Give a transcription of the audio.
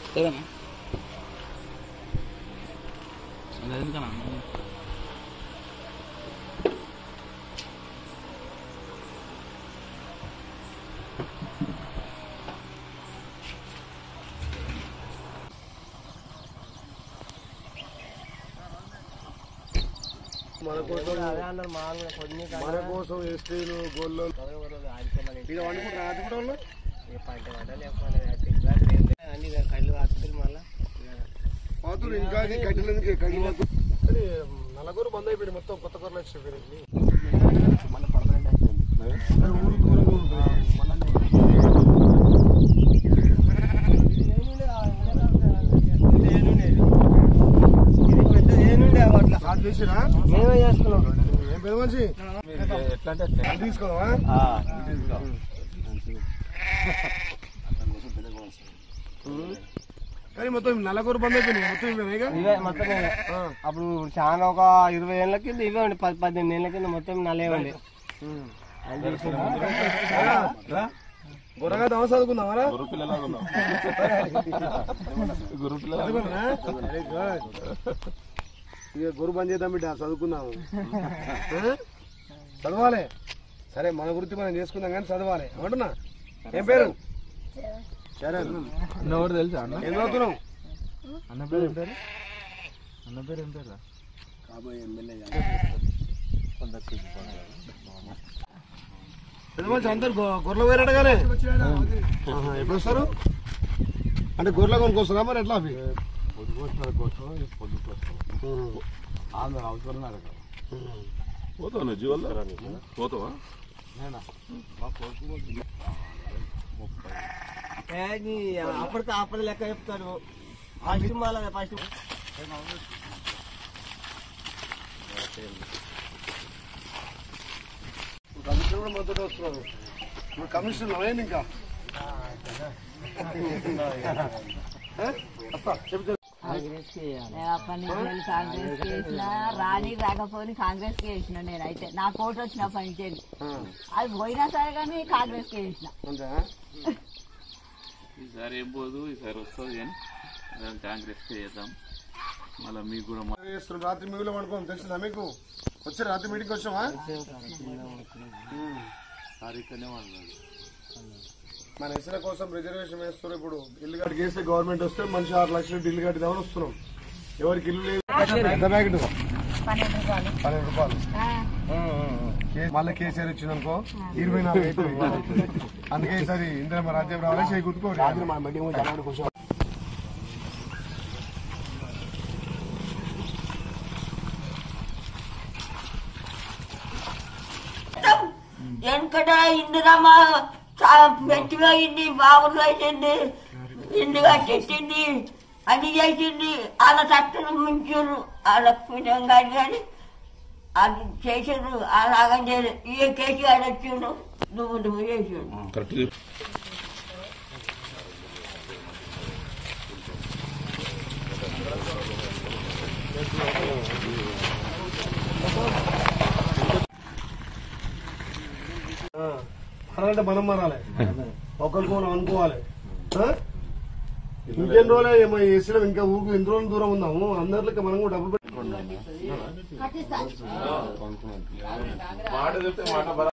ఏదన్నా అది ఎందుకన్నా మన కోసం మన కోసం ఎస్టీలు గోళ్ళు ఇక వండుకుంటారా అది కూడా వాళ్ళు పాతులు ఇంకా అది కట్టెలు ఎందుకు కట్టెలు మాకు కానీ నలుగురు బంద్ అయిపోయింది మొత్తం కొత్త కొరలు వచ్చి స్టార్ట్ చేసిరా మేమే చేసుకున్నాం ఏం పెద్ద మనిషి ఎట్లా అంటే ఇది తీసుకోవా కానీ మొత్తం నలుగురు బంద్ అయిపోయినాయి మొత్తం ఇవేగా ఇవే మొత్తం ఇవే. అప్పుడు చాలా ఒక ఇరవై ఏళ్ళ కింద ఇవే ఉండి పది పద్దెనిమిది ఏళ్ళ కింద మొత్తం నల్లే ఉండి బుర్రగా దమ చదువుకుందామరా గురు పిల్లలాగా ఉన్నావు గురు పిల్లల చదువుకున్నారా? Very good. ఇక గురు బంద్ చేద్దాం బిడ్డ చదువుకుందాము ఆ? చదవాలి సరే మన వృత్తి మనం చేసుకుందాం కానీ చదవాలి ఏమంటున్నా ఏం పేరు సరే అన్న ఎవరు తెలుసా అన్న ఏం చదువుతున్నావు అన్న పేరు ఏం పేరు అన్న పేరు ఏం పేరు పెద్ద మనిషి అందరు గొ- గొర్రెలు వేరడగానే ఆహా, ఎప్పుడు వస్తారు అంటే గొర్రెల కొనుక్కొస్తారా మరి ఎట్లా అవి పొద్దుకోసిన కోసం పొద్దుకోసం ఆంధ్ర అవసరం అడగ పోతావు నువ్వు జీవల్లో పోతావా అప్పటికి అప్పటి లెక్క చెప్తాడు ఫస్ట్ మళ్ళీ ఫస్ట్ కమిషన్ కూడా మొదట వస్తున్నారు ఇప్పుడు కమిషన్ అవేంది ఇంకా ఆ? వస్తా చెప్తా నేను అప్పటి నుంచి వెళ్ళి కాంగ్రెస్ కి వేసిన రాని రాకపోని కాంగ్రెస్ కి వేసిన నేనైతే నా కోట వచ్చినప్పటి నుంచి వెళ్ళి. అది పోయినా సరే కానీ కాంగ్రెస్ కి వేసిన అంతే ఈసారి ఏం పోదు ఈసారి వస్తుంది కానీ దాన్ని కాంగ్రెస్ చేద్దాం మళ్ళీ మీకు కూడా మ- చేస్తున్నాం రాత్రి మిగులు పడుకోం తెలిసిందా మీకు వచ్చి రాత్రి మీటింగ్ వచ్చామా మన ఇసుల కోసం రిజర్వేషన్ వేస్తున్నారు ఇప్పుడు ఇల్లు కట్టి వేస్తే గవర్నమెంట్ వస్తే మనిషి ఆరు లక్షలు ఇల్లు కట్టిదామని వస్తున్నాం ఎవరికి ఇల్లు లేదు ఎంత ప్యాకెట్ పన్నెండు రూపాయలు పన్నెండు రూపాయలు కే- మళ్ళీ కేసీఆర్ ఇచ్చిందనుకో ఇరవై నాలుగు అవుతుంది అందుకే ఈసారి ఇందిరమ్మ రాజ్యం రావాలి చేయి గుర్తుకోవాలి వెనకట ఇందిరమ్మ పెట్టిగా ఇన్ని బావులు వేసింది ఇల్లు కట్టేసింది అది చేసింది వాళ్ళ తట్టును మించురు వాళ్ళ పుణ్యం కాదు కానీ అది చేసారు అలాగని చేయలేదు ఏ కేసీఆర్ వచ్చిండు నువ్వు నువ్వు చేసిండు కరెక్ట్ మనాలంటే మనం మనాలి ఒకరికి మనం అనుకోవాలి ఆ? ఇంకెన్ని రోజులే ఏమో ఏసీలో ఇంకా ఊరికి ఎన్ని రోజులు దూరం ఉన్నాము అందరిలోకి మనం కూడా డబ్బులు పెట్టుకోండి మాట చెప్తే మాట బరాబర్